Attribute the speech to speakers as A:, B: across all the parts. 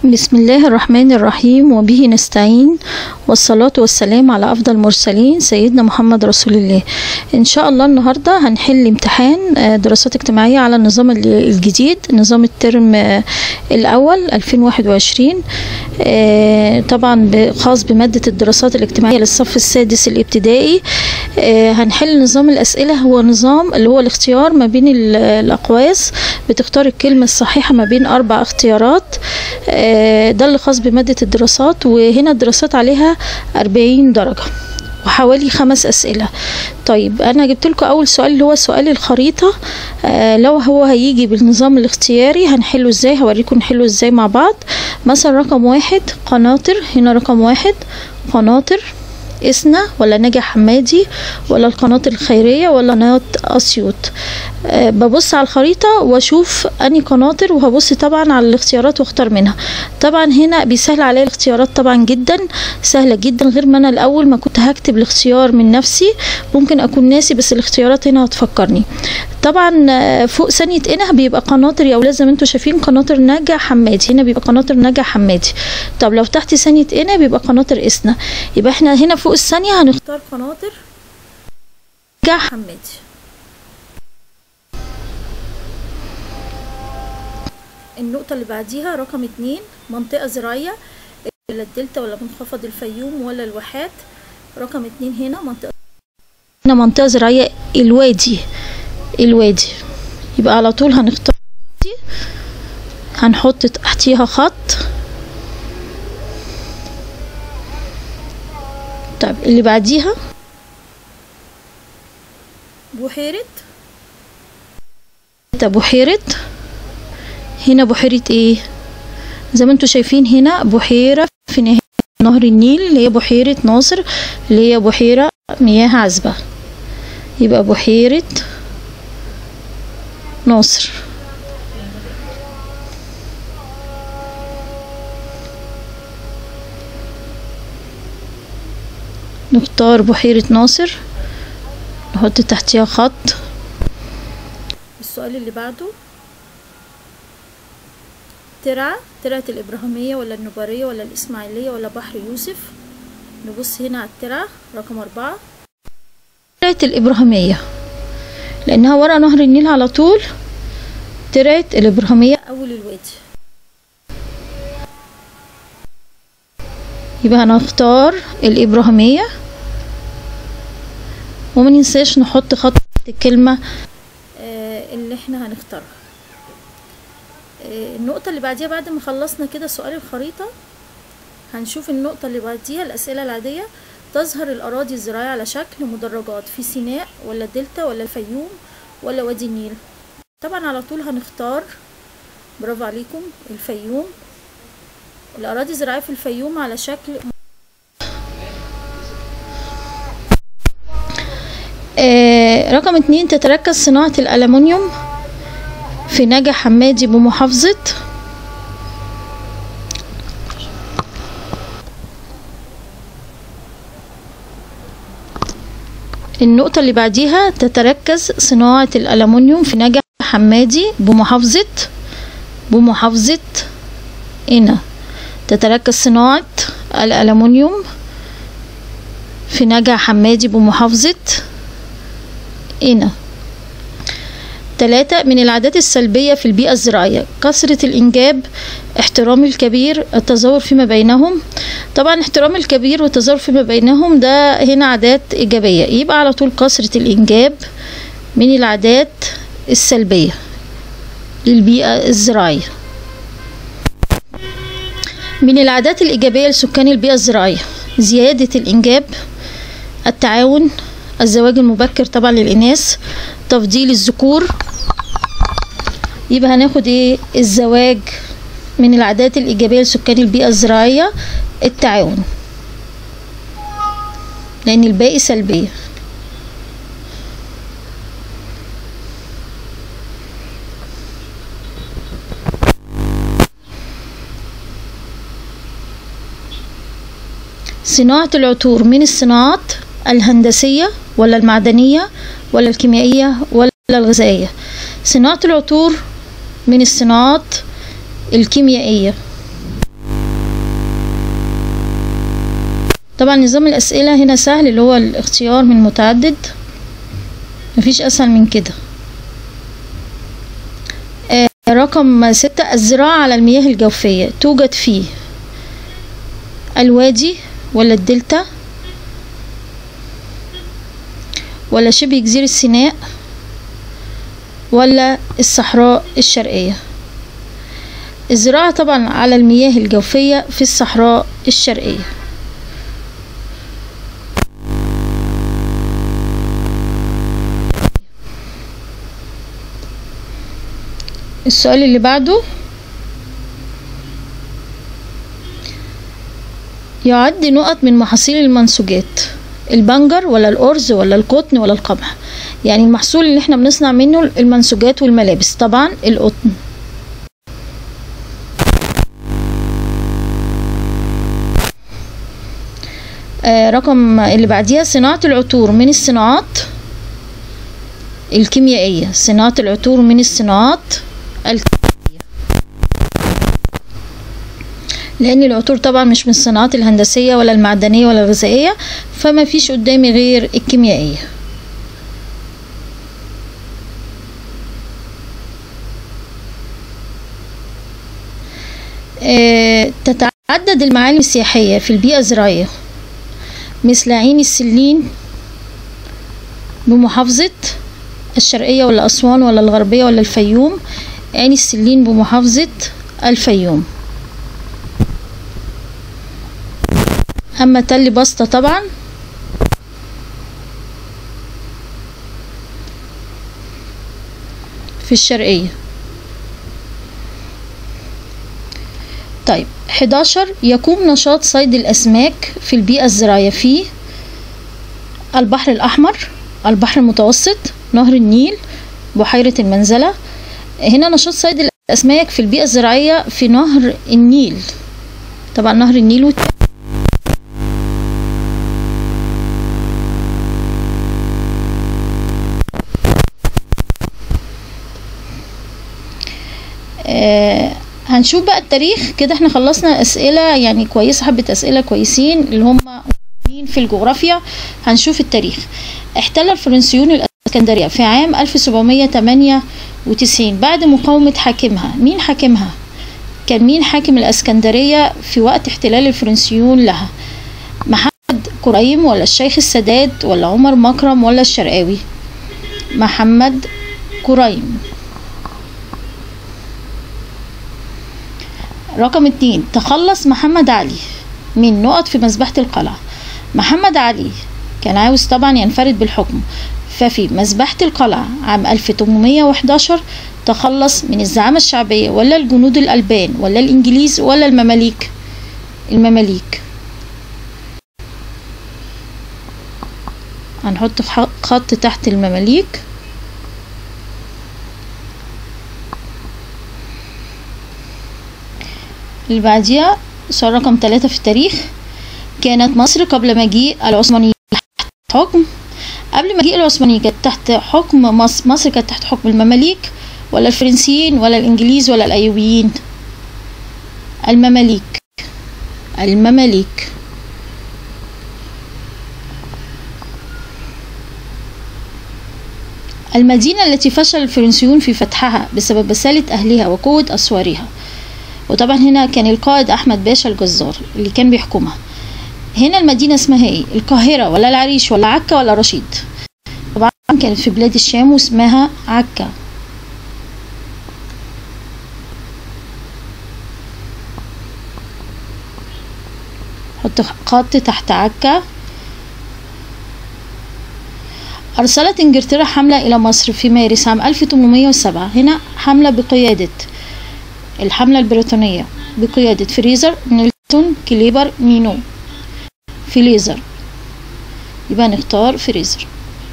A: بسم الله الرحمن الرحيم وبه نستعين والصلاة والسلام على أفضل المرسلين سيدنا محمد رسول الله إن شاء الله النهاردة هنحل امتحان آه، دراسات اجتماعية على النظام ال- الجديد نظام الترم آه، الأول 2021 آه، طبعا ب- خاص بمادة الدراسات الاجتماعية للصف السادس الابتدائي آه، هنحل نظام الأسئلة هو نظام اللي هو الاختيار ما بين ال- الأقواس بتختار الكلمة الصحيحة ما بين أربع اختيارات آه، ده اللي خاص بمادة الدراسات وهنا الدراسات عليها 40 درجة وحوالي خمس أسئلة طيب أنا جبت لكم أول سؤال اللي هو سؤال الخريطة آه لو هو هيجي بالنظام الاختياري هنحله ازاي هوريكم نحله ازاي مع بعض مثلا رقم واحد قناطر هنا رقم واحد قناطر إسنا ولا ناجي حمادي ولا القناطر الخيرية ولا قناة أسيوط أه ببص على الخريطة واشوف اني قناطر وهبص طبعا على الاختيارات واختار منها طبعا هنا بيسهل عليا الاختيارات طبعا جدا سهلة جدا غير ما انا الاول ما كنت هكتب الاختيار من نفسي ممكن اكون ناسي بس الاختيارات هنا هتفكرني طبعا آه، فوق ثانية هنا بيبقى قناطر يا ولاد زي ما انتم شايفين قناطر نجا حمادي هنا بيبقى قناطر نجا حمادي طب لو تحت ثانية هنا بيبقى قناطر اسنا يبقى احنا هنا فوق الثانية هنختار قناطر نجا حمادي النقطة اللي بعديها رقم اتنين منطقة زراعية ولا الدلتا ولا منخفض الفيوم ولا الواحات رقم اتنين هنا منطقة هنا منطقة زراعية الوادي الوادي يبقى على طول هنختار دي. هنحط تحتيها خط طيب اللي بعديها بحيرة بحيرة هنا بحيرة ايه زي ما انتوا شايفين هنا بحيرة في نهاية نهر النيل اللي هي بحيرة ناصر اللي هي بحيرة مياه عذبة يبقى بحيرة ناصر نختار بحيرة ناصر نحط تحتيها خط السؤال اللي بعده ترعة ترعة الإبراهيمية ولا النبارية ولا الإسماعيلية ولا بحر يوسف نبص هنا على الترعة رقم أربعة ترعة الإبراهيمية لأنها ورا نهر النيل على طول ترعة الإبراهيمية أول الوادي يبقى هنختار الإبراهيمية وما ننساش نحط خط الكلمة آه، اللي احنا هنختارها آه، النقطة اللي بعديها بعد ما خلصنا كده سؤال الخريطة هنشوف النقطة اللي بعديها الأسئلة العادية تظهر الأراضي الزراعية على شكل مدرجات في سيناء ولا الدلتا ولا الفيوم ولا وادي النيل طبعا على طول هنختار برافو عليكم الفيوم الأراضي الزراعية في الفيوم على شكل آه، رقم اتنين تتركز صناعة الألمنيوم في نجا حمادي بمحافظة النقطة اللي بعديها تتركز صناعة الألمنيوم في نجا حمادي بمحافظة بمحافظة هنا تتركز صناعة الألمنيوم في نجا حمادي بمحافظة هنا تلاتة من العادات السلبية في البيئة الزراعية كثرة الإنجاب احترام الكبير التزاور فيما بينهم طبعا احترام الكبير والتزاور فيما بينهم ده هنا عادات إيجابية يبقى على طول كثرة الإنجاب من العادات السلبية للبيئة الزراعية من العادات الإيجابية لسكان البيئة الزراعية زيادة الإنجاب التعاون الزواج المبكر طبعا للإناث تفضيل الذكور يبقى هناخد ايه الزواج من العادات الإيجابية لسكان البيئة الزراعية التعاون لأن الباقي سلبية صناعة العطور من الصناعات الهندسية ولا المعدنية ولا الكيميائية ولا الغذائية صناعة العطور من الصناعات الكيميائية طبعا نظام الأسئلة هنا سهل اللي هو الاختيار من متعدد مفيش أسهل من كده آه، رقم ستة الزراعة على المياه الجوفية توجد فيه الوادي ولا الدلتا ولا شبه جزيرة سيناء ولا الصحراء الشرقية الزراعة طبعا على المياه الجوفية في الصحراء الشرقية السؤال اللي بعده يعد نقط من محاصيل المنسوجات البنجر ولا الأرز ولا القطن ولا القمح يعني المحصول اللي احنا بنصنع منه المنسوجات والملابس طبعا القطن آه رقم اللي بعديها صناعة العطور من الصناعات الكيميائية صناعة العطور من الصناعات الكيميائية لأن العطور طبعا مش من الصناعات الهندسية ولا المعدنية ولا الغذائية فما فيش قدامي غير الكيميائية آه، تتعدد المعالم السياحية في البيئة الزراعية مثل عين السلين بمحافظة الشرقية ولا أسوان ولا الغربية ولا الفيوم عين السلين بمحافظة الفيوم أما تل بسطة طبعا في الشرقية طيب 11 يقوم نشاط صيد الأسماك في البيئة الزراعية في البحر الأحمر البحر المتوسط نهر النيل بحيرة المنزلة هنا نشاط صيد الأسماك في البيئة الزراعية في نهر النيل طبعا نهر النيل والت... آه هنشوف بقى التاريخ كده احنا خلصنا اسئله يعني كويسه حبه اسئله كويسين اللي هم مهمين في الجغرافيا هنشوف التاريخ احتل الفرنسيون الاسكندريه في عام 1798 بعد مقاومه حاكمها مين حاكمها كان مين حاكم الاسكندريه في وقت احتلال الفرنسيون لها محمد كريم ولا الشيخ السادات ولا عمر مكرم ولا الشرقاوي محمد كريم رقم اتنين تخلص محمد علي من نقط في مذبحة القلعة محمد علي كان عاوز طبعا ينفرد بالحكم ففي مذبحة القلعة عام 1811 تخلص من الزعامة الشعبية ولا الجنود الألبان ولا الإنجليز ولا المماليك المماليك هنحط خط تحت المماليك اللي بعديها سؤال رقم ثلاثة في التاريخ كانت مصر قبل مجيء العثمانيين تحت حكم قبل مجيء العثمانيين كانت تحت حكم مصر مصر كانت تحت حكم المماليك ولا الفرنسيين ولا الإنجليز ولا الأيوبيين المماليك المماليك المدينة التي فشل الفرنسيون في فتحها بسبب بسالة أهلها وقوة أسوارها وطبعا هنا كان القائد احمد باشا الجزار اللي كان بيحكمها هنا المدينة اسمها ايه القاهرة ولا العريش ولا عكا ولا رشيد طبعا كانت في بلاد الشام واسمها عكا حط خط تحت عكا أرسلت إنجلترا حملة إلى مصر في مارس عام 1807 هنا حملة بقيادة الحملة البريطانية بقيادة فريزر نيلتون كليبر مينو فليزر يبقى نختار فريزر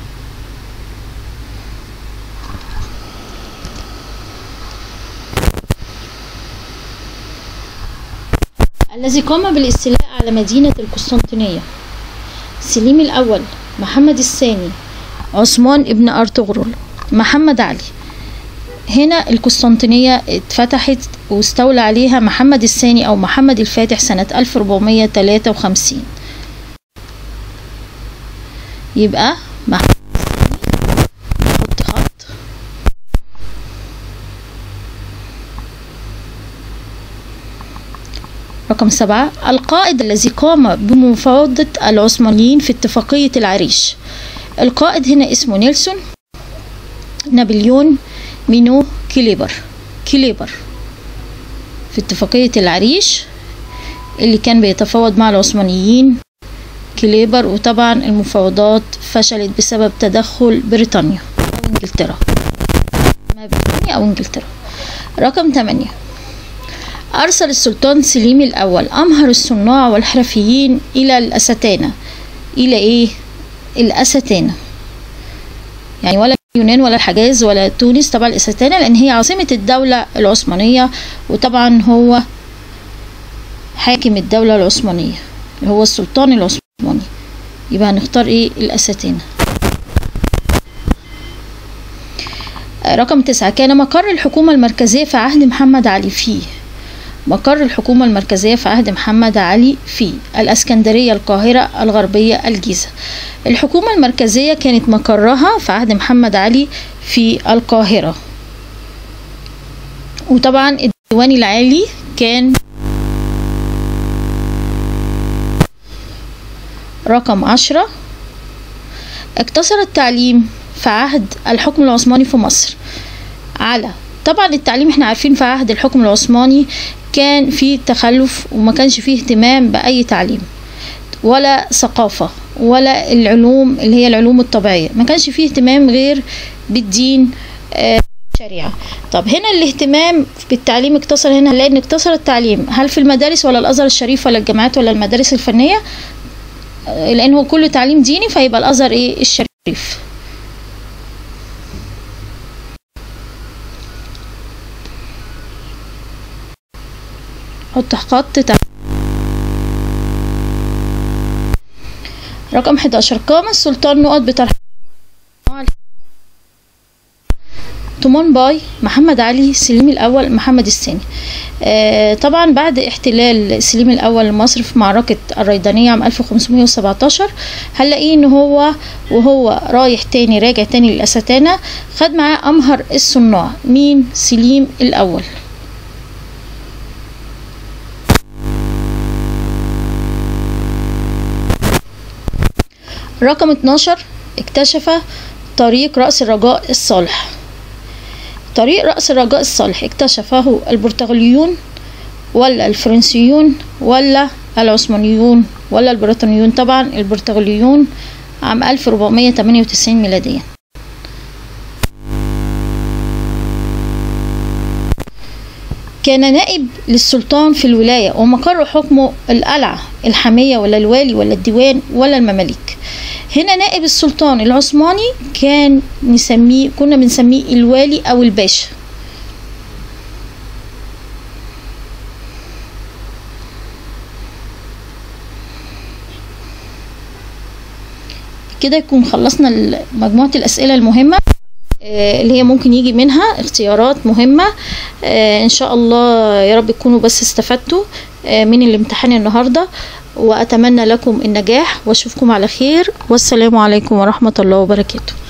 A: الذي قام بالاستيلاء على مدينة القسطنطينية سليم الأول محمد الثاني عثمان ابن أرطغرل محمد علي هنا القسطنطينية اتفتحت واستولى عليها محمد الثاني أو محمد الفاتح سنة 1453 يبقى محمد نحط خط رقم سبعة القائد الذي قام بمفاوضة العثمانيين في اتفاقية العريش القائد هنا اسمه نيلسون نابليون مينو كليبر كليبر في اتفاقية العريش اللي كان بيتفاوض مع العثمانيين كليبر وطبعا المفاوضات فشلت بسبب تدخل بريطانيا أو إنجلترا ما بريطانيا أو إنجلترا رقم 8 أرسل السلطان سليم الأول أمهر الصناع والحرفيين إلى الأستانة إلى إيه؟ الأستانة يعني ولا اليونان ولا الحجاز ولا تونس طبعا الأستانة لأن هي عاصمة الدولة العثمانية وطبعا هو حاكم الدولة العثمانية اللي هو السلطان العثماني يبقى هنختار ايه الأستانة رقم تسعة كان مقر الحكومة المركزية في عهد محمد علي فيه مقر الحكومة المركزية في عهد محمد علي في الأسكندرية القاهرة الغربية الجيزة الحكومة المركزية كانت مقرها في عهد محمد علي في القاهرة وطبعا الديوان العالي كان رقم عشرة اقتصر التعليم في عهد الحكم العثماني في مصر على طبعا التعليم احنا عارفين في عهد الحكم العثماني كان فيه تخلف وما كانش فيه اهتمام بأي تعليم ولا ثقافة ولا العلوم اللي هي العلوم الطبيعية ما كانش فيه اهتمام غير بالدين آه الشريعة طب هنا الاهتمام بالتعليم اقتصر هنا لأن اقتصر التعليم هل في المدارس ولا الأزهر الشريف ولا الجامعات ولا المدارس الفنية آه لأن هو كله تعليم ديني فيبقى الأزهر ايه الشريف حط خط تحت رقم 11 قام السلطان نقط بطرح تومون باي محمد علي سليم الأول محمد الثاني آه طبعا بعد احتلال سليم الأول لمصر في معركة الريدانية عام 1517 هنلاقيه ان هو وهو رايح تاني راجع تاني للأستانة خد معاه أمهر الصناع مين سليم الأول رقم 12 اكتشف طريق رأس الرجاء الصالح طريق رأس الرجاء الصالح اكتشفه البرتغاليون ولا الفرنسيون ولا العثمانيون ولا البريطانيون طبعا البرتغاليون عام 1498 ميلاديا كان نائب للسلطان في الولاية ومقر حكمه القلعة الحامية ولا الوالي ولا الديوان ولا المماليك هنا نائب السلطان العثماني كان نسميه كنا بنسميه الوالي أو الباشا كده يكون خلصنا مجموعة الأسئلة المهمة اللي هي ممكن يجي منها اختيارات مهمة ان شاء الله يا رب تكونوا بس استفدتوا من الامتحان النهاردة واتمنى لكم النجاح واشوفكم على خير والسلام عليكم ورحمة الله وبركاته